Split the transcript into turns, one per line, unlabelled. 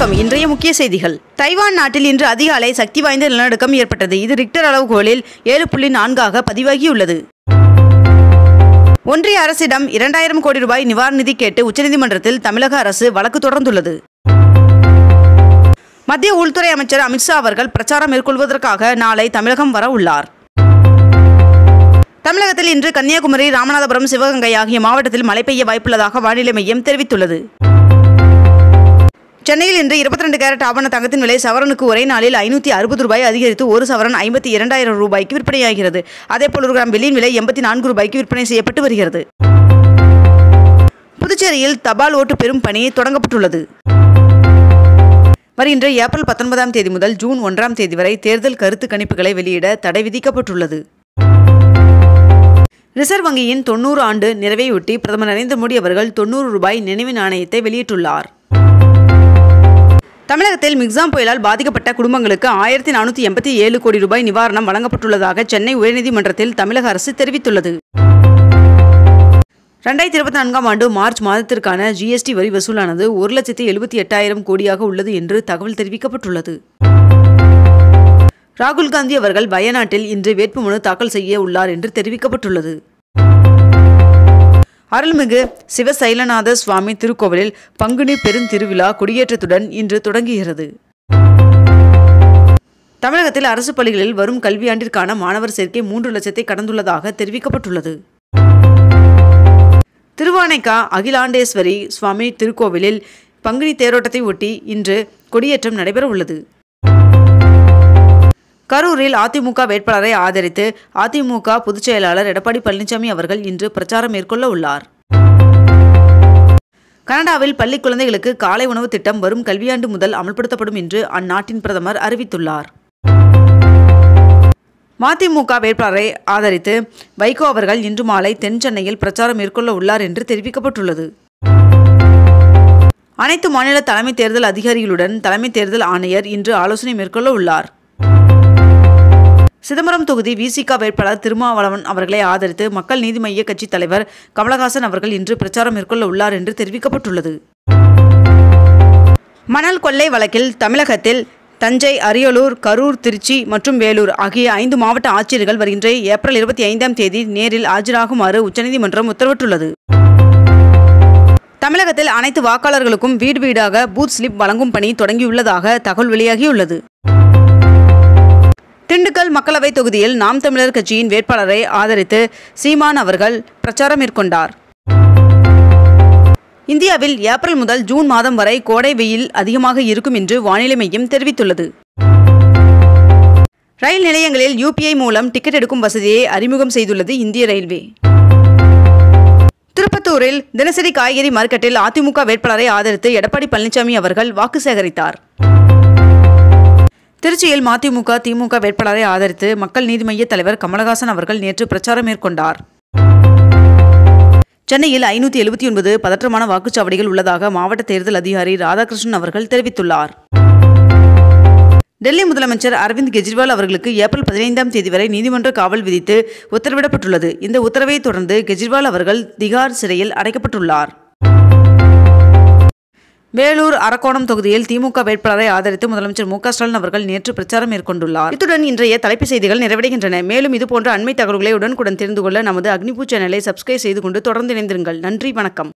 வணக்கம் இன்றைய முக்கிய செய்திகள் தைவான் நாட்டில் இன்று அதிகாலை சக்தி வாய்ந்த நிலநடுக்கம் ஏற்பட்டது இது ரிக்டர் அளவுகோலில் ஏழு புள்ளி நான்காக பதிவாகியுள்ளது ஒன்றிய அரசிடம் இரண்டாயிரம் கோடி ரூபாய் நிவாரண நிதி கேட்டு உச்சநீதிமன்றத்தில் தமிழக அரசு வழக்கு தொடர்ந்துள்ளது மத்திய உள்துறை அமைச்சர் அமித்ஷா அவர்கள் பிரச்சாரம் மேற்கொள்வதற்காக நாளை தமிழகம் வர உள்ளார் தமிழகத்தில் இன்று கன்னியாகுமரி ராமநாதபுரம் சிவகங்கை ஆகிய மாவட்டத்தில் மழை பெய்ய வாய்ப்புள்ளதாக வானிலை மையம் தெரிவித்துள்ளது சென்னையில் இன்று 22 கேரட் ஆபண தங்கத்தின் விலை சவரனுக்கு ஒரே நாளில் ஐநூற்றி அறுபது ரூபாய் அதிகரித்து ஒரு சவரன் ஐம்பத்தி இரண்டாயிரம் ரூபாய்க்கு விற்பனையாகிறது அதேபோல் ஒரு கிராம் வெள்ளியின் விலை எண்பத்தி நான்கு ரூபாய்க்கு விற்பனை செய்யப்பட்டு வருகிறது புதுச்சேரியில் தபால் ஓட்டு பெறும் பணி தொடங்கப்பட்டுள்ளது வருகின்ற ஏப்ரல் பத்தொன்பதாம் தேதி முதல் ஜூன் ஒன்றாம் தேதி வரை தேர்தல் கருத்து கணிப்புகளை வெளியிட தடை விதிக்கப்பட்டுள்ளது ரிசர்வ் வங்கியின் தொண்ணூறு ஆண்டு நிறைவையொட்டி பிரதமர் நரேந்திர மோடி அவர்கள் தொண்ணூறு ரூபாய் நினைவு நாணயத்தை வெளியிட்டுள்ளார் தமிழகத்தில் மிக்ஸாம் புயலால் பாதிக்கப்பட்ட குடும்பங்களுக்கு ஆயிரத்தி நானூற்றி எண்பத்தி ஏழு கோடி ரூபாய் நிவாரணம் வழங்கப்பட்டுள்ளதாக சென்னை உயர்நீதிமன்றத்தில் தமிழக அரசு தெரிவித்துள்ளது ரெண்டாயிரத்தி இருபத்தி நான்காம் ஆண்டு மார்ச் மாதத்திற்கான ஜிஎஸ்டி வரி வசூலானது ஒரு லட்சத்தி எழுபத்தி எட்டாயிரம் கோடியாக உள்ளது என்று தகவல் தெரிவிக்கப்பட்டுள்ளது ராகுல் காந்தி அவர்கள் வயநாட்டில் இன்று வேட்புமனு தாக்கல் செய்ய உள்ளார் என்று தெரிவிக்கப்பட்டுள்ளது அருள்மிகு சிவசைலநாத சுவாமி திருக்கோவிலில் பங்குனி பெருந்திருவிழா கொடியேற்றத்துடன் இன்று தொடங்குகிறது தமிழகத்தில் அரசு பள்ளிகளில் வரும் கல்வியாண்டிற்கான மாணவர் சேர்க்கை மூன்று லட்சத்தை கடந்துள்ளதாக தெரிவிக்கப்பட்டுள்ளது திருவானைக்கா அகிலாண்டேஸ்வரி சுவாமி திருக்கோவிலில் பங்குனி தேரோட்டத்தை ஒட்டி இன்று கொடியேற்றம் நடைபெற உள்ளது கரூரில் அதிமுக வேட்பாளரை ஆதரித்து அதிமுக பொதுச் செயலாளர் எடப்பாடி பழனிசாமி அவர்கள் இன்று பிரச்சாரம் மேற்கொள்ள உள்ளார் கனடாவில் பள்ளி குழந்தைகளுக்கு காலை உணவு திட்டம் வரும் கல்வியாண்டு முதல் அமல்படுத்தப்படும் என்று அந்நாட்டின் பிரதமர் அறிவித்துள்ளார் மதிமுக வேட்பாளரை ஆதரித்து வைகோ அவர்கள் இன்று மாலை தென் சென்னையில் பிரச்சாரம் மேற்கொள்ள உள்ளார் என்று தெரிவிக்கப்பட்டுள்ளது அனைத்து மாநில தலைமை தேர்தல் அதிகாரிகளுடன் தலைமை தேர்தல் ஆணையர் இன்று ஆலோசனை மேற்கொள்ள உள்ளார் சிதம்பரம் தொகுதி விசிக வேட்பாளர் திருமாவளவன் அவர்களை ஆதரித்து மக்கள் நீதி மய்ய கட்சி தலைவர் கமலஹாசன் அவர்கள் இன்று பிரச்சாரம் மேற்கொள்ள உள்ளார் என்று தெரிவிக்கப்பட்டுள்ளது மணல் கொள்ளை வழக்கில் தமிழகத்தில் தஞ்சை அரியலூர் கரூர் திருச்சி மற்றும் வேலூர் ஆகிய ஐந்து மாவட்ட ஆட்சியர்கள் வருகின்ற ஏப்ரல் இருபத்தி ஐந்தாம் தேதி நேரில் ஆஜராகுமாறு உச்சநீதிமன்றம் உத்தரவிட்டுள்ளது தமிழகத்தில் அனைத்து வாக்காளர்களுக்கும் வீடு வீடாக பூத் ஸ்லிப் வழங்கும் பணி தொடங்கியுள்ளதாக தகவல் வெளியாகியுள்ளது திண்டுக்கல் மக்களவைத் தொகுதியில் நாம் தமிழர் கட்சியின் வேட்பாளரை ஆதரித்து சீமான் அவர்கள் பிரச்சாரம் மேற்கொண்டார் இந்தியாவில் ஏப்ரல் முதல் ஜூன் மாதம் வரை கோடை வெயில் அதிகமாக இருக்கும் என்று வானிலை மையம் தெரிவித்துள்ளது ரயில் நிலையங்களில் யூபிஐ மூலம் டிக்கெட் எடுக்கும் வசதியை அறிமுகம் செய்துள்ளது இந்திய ரயில்வே திருப்பத்தூரில் தினசரி காய்கறி மார்க்கெட்டில் அதிமுக வேட்பாளரை ஆதரித்து எடப்பாடி பழனிசாமி அவர்கள் வாக்கு சேகரித்தார் திருச்சியில் மதிமுக திமுக வேட்பாளரை ஆதரித்து மக்கள் நீதி மய்ய தலைவர் கமலஹாசன் அவர்கள் நேற்று பிரச்சாரம் மேற்கொண்டார் சென்னையில் ஐநூற்றி எழுபத்தி ஒன்பது பதற்றமான வாக்குச்சாவடிகள் உள்ளதாக மாவட்ட தேர்தல் அதிகாரி ராதாகிருஷ்ணன் அவர்கள் தெரிவித்துள்ளார் டெல்லி முதலமைச்சர் அரவிந்த் கெஜ்ரிவால் அவர்களுக்கு ஏப்ரல் பதினைந்தாம் தேதி வரை நீதிமன்ற காவல் விதித்து உத்தரவிடப்பட்டுள்ளது இந்த உத்தரவை தொடர்ந்து கெஜ்ரிவால் அவர்கள் திகார் சிறையில் அடைக்கப்பட்டுள்ளார் வேலூர் அரக்கோணம் தொகுதியில் திமுக வேட்பாளரை ஆதரித்து முதலமைச்சர் மு க ஸ்டாலின் அவர்கள் நேற்று பிரச்சாரம் மேற்கொண்டுள்ளார் இத்துடன் இன்றைய தலைப்புச் செய்திகள் நிறைவடைகின்றன மேலும் இதுபோன்ற அண்மை தகவல்களை உடனுக்குடன் தெரிந்து கொள்ள நமது அக்னிபூ சேனலை சப்ஸ்கிரைப் செய்து கொண்டு தொடர்ந்து இணைந்திருங்கள் நன்றி வணக்கம்